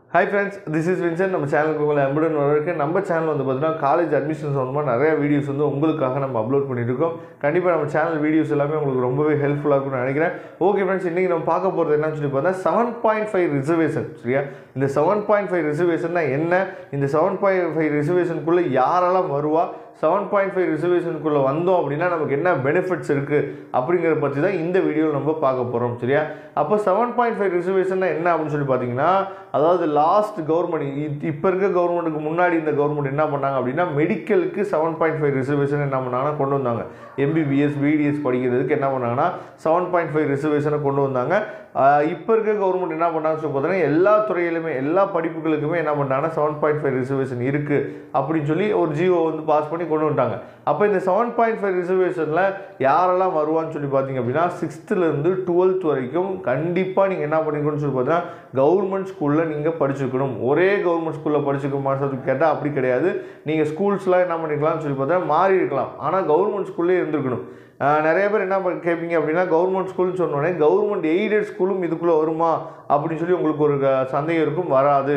hi friends this is Vinson நம்ம சேனலுக்கு உங்களை அன்புடன் வரவேற்க நம்ம சேனல் வந்து பார்த்தீங்கன்னா காலேஜ் அட்மிஷன் சம்மந்தமாக நிறைய வீடியோஸ் வந்து உங்களுக்காக நம்ம அப்லோட் பண்ணிட்டு இருக்கோம் கண்டிப்பாக நம்ம சேனல் வீடியோஸ் எல்லாமே உங்களுக்கு ரொம்பவே ஹெல்ப்ஃபுல்லாக இருக்கும்னு நினைக்கிறேன் ஓகே ஃப்ரெண்ட்ஸ் இன்றைக்கி நம்ம பார்க்க போகிறது என்னன்னு சொல்லி பார்த்தா செவன் பாயிண்ட் ஃபைவ் ரிசர்வேஷன் சரியா இந்த செவன் பாயிண்ட் ஃபைவ் ரிசர்வேஷன்னா என்ன இந்த செவன் பாயிண்ட் ஃபைவ் ரிசர்வேஷனுக்குள்ளே யாரெல்லாம் வருவா செவன் பாயிண்ட் ஃபைவ் ரிசர்வேஷனுக்குள்ளே வந்தோம் அப்படின்னா நமக்கு என்ன பெனிஃபிட்ஸ் இருக்குது அப்படிங்கிறத பற்றி தான் இந்த வீடியோவில் நம்ம பார்க்க போகிறோம் சரியா அப்போ செவன் பாயிண்ட் ஃபைவ் ரிசர்வேஷன்னா என்ன அப்படின்னு சொல்லி பார்த்தீங்கன்னா அதாவது லாஸ்ட் கவர்மெண்ட் இப்போ இருக்க கவர்மெண்ட்டுக்கு முன்னாடி இந்த கவர்மெண்ட் என்ன பண்ணாங்க அப்படின்னா மெடிக்கலுக்கு செவன் பாயிண்ட் ஃபைவ் ரிசர்வேஷன் என்ன பண்ணாங்கன்னா கொண்டு வந்தாங்க எம்பிபிஎஸ் பிடிஎஸ் படிக்கிறதுக்கு என்ன பண்ணாங்கன்னா செவன் பாயிண்ட் ஃபைவ் ரிசர்வேஷனை கொண்டு வந்தாங்க இப்போ இருக்க கவர்மெண்ட் என்ன பண்ணாங்கன்னு சொல்லி பார்த்தீங்கன்னா எல்லா துறையிலுமே எல்லா படிப்புகளுக்குமே என்ன பண்ணாங்கன்னா செவன் பாயிண்ட் ஃபைவ் ரிசர்வேஷன் இருக்குது அப்படின்னு சொல்லி ஒரு ஜிஓ வந்து பாஸ் பண்ணி கொண்டு வந்துட்டாங்க அப்போ இந்த செவன் பாயிண்ட் ஃபைவ் ரிசர்வேஷனில் யாரெல்லாம் வருவான்னு சொல்லி பார்த்தீங்க அப்படின்னா சிக்ஸ்த்துலேருந்து டுவெல்த் வரைக்கும் கண்டிப்பாக நீங்கள் என்ன பண்ணிக்கணும்னு சொல்லி பார்த்தீங்கன்னா கவர்மெண்ட் ஸ்கூலில் நீங்கள் படிச்சிருக்கணும் ஒரே கவர்மெண்ட் ஸ்கூலில் படிச்சிருக்கோமான்னு சொல்லி கேட்டால் அப்படி கிடையாது நீங்கள் ஸ்கூல்ஸ்லாம் என்ன பண்ணிக்கலாம்னு சொல்லி பார்த்தா மாறி இருக்கலாம் ஆனால் கவர்மெண்ட் ஸ்கூல்லே இருந்திருக்கணும் ஆஹ் நிறைய பேர் என்ன பண்ண- கேட்பீங்க அப்படின்னா கவர்மெண்ட் ஸ்கூல்னு சொன்னோடனே கவர்மெண்ட் எய்டட் ஸ்கூலும் இதுக்குள்ளே வருமா அப்படின்னு சொல்லி உங்களுக்கு ஒரு க- சந்தேகம் இருக்கும் வராது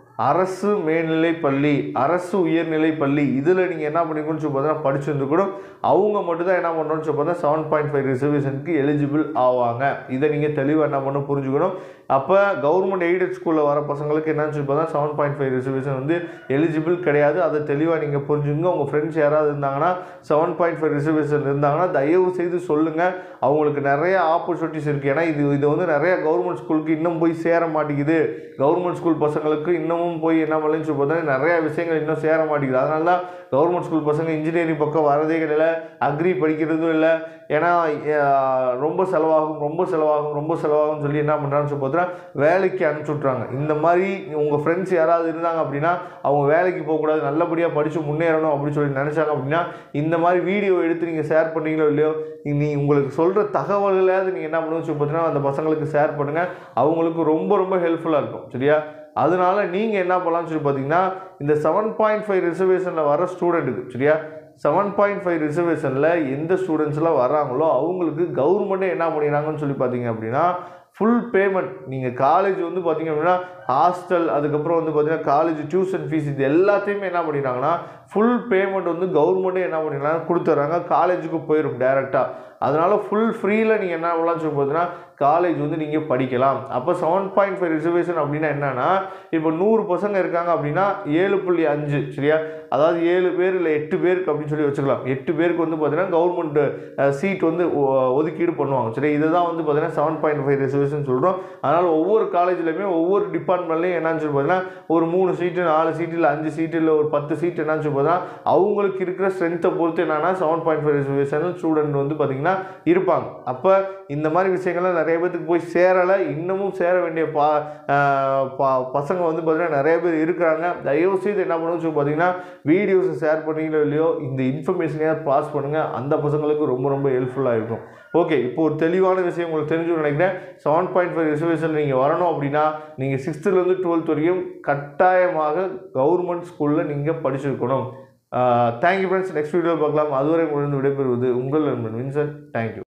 அரசு மேல்நிலை பள்ளி அரசு உயர்நிலை பள்ளி இதில் நீங்கள் என்ன பண்ணிக்கணும்னு சொல்லி பார்த்தீங்கன்னா படிச்சிருந்துக்கூடும் அவங்க மட்டும் தான் என்ன பண்ணணும்னு சொல்லி பார்த்தா செவன் பாயிண்ட் ஃபைவ் ரிசர்வேஷனுக்கு எலிஜிபிள் ஆவாங்க இதை நீங்கள் தெளிவாக என்ன பண்ணணும் புரிஞ்சுக்கணும் அப்போ கவர்மெண்ட் எய்டட் ஸ்கூலில் வர பசங்களுக்கு என்னன்னு சொல்லி பார்த்தா செவன் பாயிண்ட் ஃபைவ் ரிசர்வேஷன் வந்து எலிஜிபிள் கிடையாது அதை தெளிவாக நீங்கள் புரிஞ்சுங்க உங்கள் ஃப்ரெண்ட்ஸ் யாராவது இருந்தாங்கன்னா செவன் பாயிண்ட் ஃபைவ் ரிசர்வேஷன் இருந்தாங்கன்னா தயவு செய்து சொல்லுங்கள் அவங்களுக்கு நிறைய ஆப்பர்ச்சுனிட்டிஸ் இருக்குது ஏன்னா இது இது வந்து நிறைய கவர்மெண்ட் ஸ்கூலுக்கு இன்னும் போய் சேர மாட்டேங்குது கவர்மெண்ட் ஸ்கூல் பசங்களுக்கு இன்னமும் போய் என்ன பண்ணலன்னு சொல்லி பார்த்தா நிறைய விஷயங்கள் இன்னும் சேர மாட்டேங்குது அதனால தான் கவர்மெண்ட் ஸ்கூல் பசங்க இன்ஜினியரிங் பக்கம் வரதே கிடையாது அக்ரி படிக்கிறதும் இல்லை ஏன்னா அஹ், ரொம்ப செலவாகும் ரொம்ப செலவாகும் ரொம்ப செலவாகும்னு சொல்லி என்ன பண்ணுறான்னு சொல்லி பார்த்தா வேலைக்கு அனுப்பிச்சி விட்றாங்க இந்த மாதிரி உங்கள் ஃப்ரெண்ட்ஸ் யாராவது இருந்தாங்க அப்படின்னா அவங்க வேலைக்கு போகக்கூடாது நல்லபடியாக படித்து முன்னேறணும் அப்படின்னு சொல்லி நினச்சாங்க அப்படின்னா இந்த மாதிரி வீடியோ எடுத்து நீங்கள் ஷேர் பண்ணீங்களோ இல்லையோ நீ உங்களுக்கு சொல்கிற தகவல்களையாவது நீங்கள் என்ன பண்ணுன்னு சொல்லி பார்த்தீங்கன்னா அந்த பசங்களுக்கு ஷேர் பண்ணுங்கள் அவங்களுக்கு ரொம்ப ரொம்ப ஹெல்ப்ஃபுல்லாக இருக்கும் சரியா அதனால நீங்கள் என்ன பண்ணலாம்னு சொல்லி பார்த்தீங்கன்னா இந்த செவன் பாயிண்ட் ஃபைவ் ரிசர்வேஷனில் வர ஸ்டூடெண்ட்டுக்கு சரியா செவன் பாயிண்ட் ஃபைவ் ரிசர்வேஷனில் எந்த ஸ்டூடெண்ட்ஸ்லாம் வராங்களோ அவங்களுக்கு கவர்மெண்ட்டே என்ன பண்ணிடுறாங்கன்னு சொல்லி பார்த்தீங்க அப்படின்னா ஃபுல் பேமெண்ட் நீங்கள் காலேஜ் வந்து பார்த்தீங்க அப்படின்னா ஹாஸ்டல் அதுக்கப்புறம் வந்து பார்த்தீங்கன்னா காலேஜ் டியூஷன் ஃபீஸ் இது எல்லாத்தையுமே என்ன பண்ணிடுறாங்கன்னா ஃபுல் பேமெண்ட் வந்து கவர்மெண்ட்டே என்ன பண்ணிடுறாங்க கொடுத்துட்றாங்க காலேஜுக்கு போயிடும் டேரெக்டாக அதனால் ஃபுல் ஃப்ரீயில் நீங்கள் என்ன பண்ணலாம்னு சொல்லி பார்த்தீங்கன்னா காலேஜ் வந்து நீங்கள் படிக்கலாம் அப்போ செவன் பாயிண்ட் ஃபைவ் ரிசர்வேஷன் அப்படின்னா என்னன்னா இப்போ நூறு பசங்க இருக்காங்க அப்படின்னா ஏழு புள்ளி அஞ்சு சரியா அதாவது ஏழு பேர் இல்லை எட்டு பேருக்கு அப்படின்னு சொல்லி வச்சுக்கலாம் எட்டு பேருக்கு வந்து பார்த்தீங்கன்னா கவர்மெண்ட் சீட் வந்து ஒ- ஒதுக்கீடு பண்ணுவாங்க சரி இதுதான் வந்து பார்த்தீங்கன்னா செவன் பாயிண்ட் ஃபைவ் ரிசர்வேஷன் சொல்கிறோம் அதனால் ஒவ்வொரு காலேஜ்லையுமே ஒவ்வொரு டிபார்ட்மெண்ட்லையும் என்னன்னு சொல்லி பார்த்தீங்கன்னா ஒரு மூணு சீட்டு நாலு சீட்டு இல்லை அஞ்சு சீட்டு இல்லை ஒரு பத்து சீட் என்னன்னு சொல்லி பார்த்தீங்கன்னா அவங்களுக்கு இருக்கிற ஸ்ட்ரென்த்தை பொறுத்து என்னன்னா seven point five reservation student வந்து பார்த்தீங்கன்னா இருப்பாங்க அப்போ இந்த மாதிரி விஷயங்கள்லாம் நிறைய பேத்துக்கு போய் சேரலை இன்னமும் சேர வேண்டிய பா ஆஹ் பா- பசங்க வந்து பார்த்தீங்கன்னா நிறைய பேர் இருக்கிறாங்க தயவு செய்து என்ன பண்ணணும்னு சொல்லி பார்த்தீங்கன்னா வீடியோஸை ஷேர் பண்ணீங்களோ இல்லையோ இந்த இன்ஃபர்மேஷனையாவது பாஸ் பண்ணுங்கள் அந்த பசங்களுக்கு ரொம்ப ரொம்ப ஹெல்ப்ஃபுல்லாக இருக்கும் ஓகே இப்போ ஒரு தெளிவான விஷயம் உங்களுக்கு தெரிஞ்சு நினைக்கிறேன் செவன் பாயிண்ட் ஃபைவ் ரிசர்வேஷன் நீங்கள் வரணும் அப்படின்னா நீங்கள் சிக்ஸ்த்துலேருந்து டுவெல்த் வரைக்கும் கட்டாயமாக கவர்மெண்ட் ஸ்கூலில் நீங்கள் படிச்சிருக்கணும் தேங்க்யூ ஃப்ரெண்ட்ஸ் நெக்ஸ்ட் வீடியோ பார்க்கலாம் அதுவரை முடிந்து விடைபெறுவது உங்கள் நண்பன் வின்சன் தேங்க்யூ